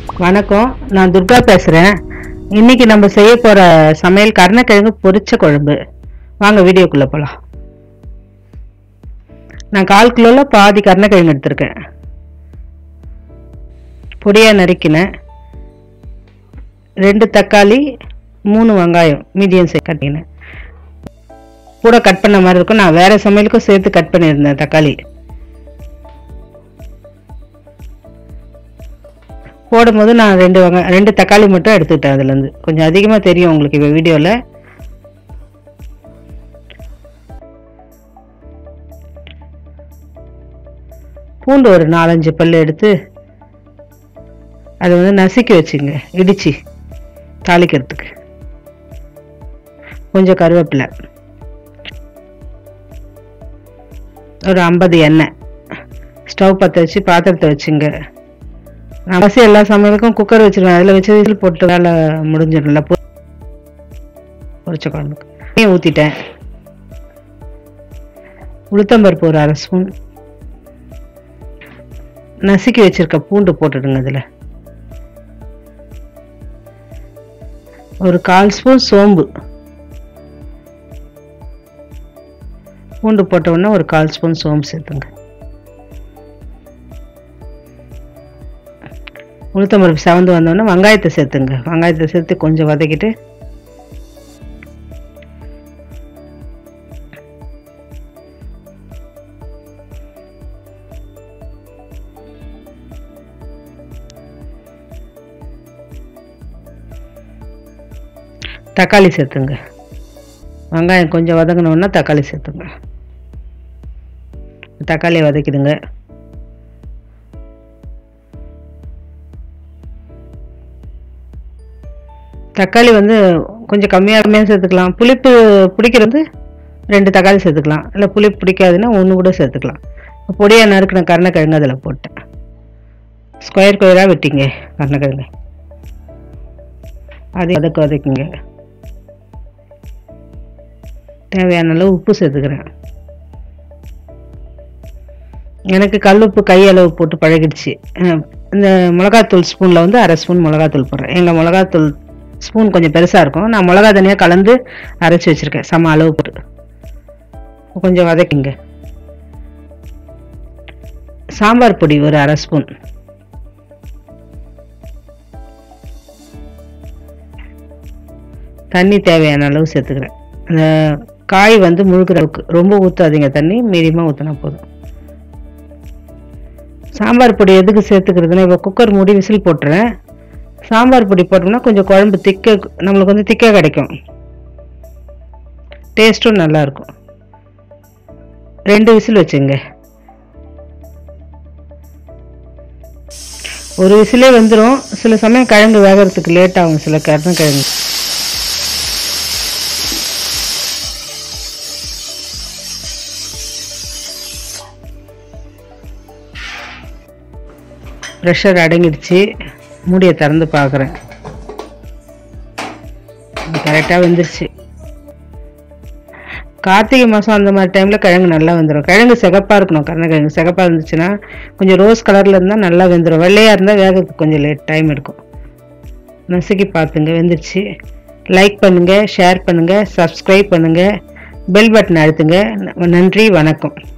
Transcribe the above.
வணக்கம் நான் துர்கா பேசுகிறேன் இன்னைக்கு நம்ம செய்ய போகிற சமையல் கருணக்கிழங்கு பொரிச்ச குழம்பு வாங்க வீடியோக்குள்ளே போகலாம் நான் கால் கிலோவில் பாதி கருணக்கிழங்கு எடுத்திருக்கேன் பொடியாக நறுக்கினேன் ரெண்டு தக்காளி மூணு வெங்காயம் மீடியம் சைஸ் கட்டினேன் கூட கட் பண்ண மாதிரி இருக்கும் நான் வேறு சமையலுக்கும் சேர்த்து கட் பண்ணியிருந்தேன் தக்காளி போடும்போது நான் ரெண்டு வெங்காயம் ரெண்டு தக்காளி மட்டும் எடுத்துக்கிட்டேன் அதுலேருந்து கொஞ்சம் அதிகமாக தெரியும் உங்களுக்கு இப்போ வீடியோவில் பூண்டு ஒரு நாலஞ்சு பல் எடுத்து அதை வந்து நசுக்கி வச்சுங்க இடிச்சு தாளிக்கிறதுக்கு கொஞ்சம் கருவேப்பிலை ஒரு ஐம்பது எண்ணெய் ஸ்டவ் பற்ற வச்சு பாத்திரத்தை வச்சுங்க நான் ஃபஸ்ட்டு எல்லா சமையலுக்கும் குக்கர் வச்சிருவேன் அதில் வச்சு விசில் போட்டு வேலை முடிஞ்சிடும்ல பொ- பொரிச்ச குழம்புக்கு எண்ணெயை ஊற்றிட்டேன் உளுத்தம்பருப்பு ஒரு அரை ஸ்பூன் நசுக்கி வச்சிருக்க பூண்டு போட்டுடுங்க அதில் ஒரு கால் ஸ்பூன் சோம்பு பூண்டு போட்ட உடனே ஒரு கால் ஸ்பூன் சோம்பு சேர்த்துங்க உளுத்தம்பருப்பு செவந்து வந்தோடனே வெங்காயத்தை சேர்த்துங்க வெங்காயத்தை சேர்த்து கொஞ்சம் வதக்கிட்டு தக்காளி சேர்த்துங்க வெங்காயம் கொஞ்சம் வதங்கினோன்னா தக்காளி சேர்த்துங்க தக்காளியை வதக்கிடுங்க தக்காளி வந்து கொஞ்சம் கம்மியாக கம்மியாக சேர்த்துக்கலாம் புளிப்பு பிடிக்கிறது ரெண்டு தக்காளி சேர்த்துக்கலாம் இல்லை புளிப்பு பிடிக்காதுன்னா ஒன்று கூட சேர்த்துக்கலாம் பொடியாக நறுக்கின கருணக்கிழங்கு அதில் போட்டேன் ஸ்கொயர் ஸ்கொயராக வெட்டிங்க கருணக்கிழங்கு அதை வதக்க வதக்குங்க தேவையான அளவு உப்பு சேர்த்துக்கிறேன் எனக்கு கல் உப்பு கை அளவு போட்டு பழகிடுச்சு அஹ் இந்த மிளகாத்தூள் ஸ்பூனில் வந்து அரை ஸ்பூன் மிளகாத்தூள் போடுறேன் எங்கள் மிளகாத்தூள் ஸ்பூன் கொஞ்சம் பெருசாக இருக்கும் நான் மிளகா தனியாக கலந்து அரைச்சி வச்சுருக்கேன் சம அளவு போட்டு கொஞ்சம் வதக்கிங்க சாம்பார் பொடி ஒரு அரை ஸ்பூன் தண்ணி தேவையான அளவு சேர்த்துக்கிறேன் அந்த காய் வந்து முழுக்கிற அளவுக்கு ரொம்ப ஊற்றாதீங்க தண்ணி மீடியமாக ஊற்றினா போதும் சாம்பார் பொடி எதுக்கு சேர்த்துக்கிறதுனா இப்போ குக்கர் மூடி விசில் போட்டுறேன் சாம்பார் பொடி போட்டோம்னா கொஞ்சம் குழம்பு திக்க நம்மளுக்கு வந்து திக்காக கிடைக்கும் டேஸ்ட்டும் நல்லா இருக்கும் ரெண்டு விசில் வச்சுங்க ஒரு விசிலே வந்துடும் சில சமயம் கிழங்கு வேகிறதுக்கு லேட் ஆகும் சில கருணக்கிழங்கு ப்ரெஷர் அடங்கிடுச்சு மூடியை திறந்து பார்க்குறேன் கரெக்டாக வெந்துருச்சு கார்த்திகை மாதம் அந்த மாதிரி டைமில் கிழங்கு நல்லா வெந்துடும் கிழங்கு சிகப்பாக இருக்கணும் கருணக்கிழங்கு சிகப்பாக இருந்துச்சுன்னா கொஞ்சம் ரோஸ் கலரில் இருந்தால் நல்லா வெந்துடும் வெள்ளையாக இருந்தால் வேகிறதுக்கு கொஞ்சம் லேட் டைம் எடுக்கும் நசுக்கி பார்த்துங்க வெந்துருச்சு லைக் பண்ணுங்கள் ஷேர் பண்ணுங்கள் சப்ஸ்கிரைப் பண்ணுங்கள் பெல் பட்டன் அழுத்துங்க நன்றி வணக்கம்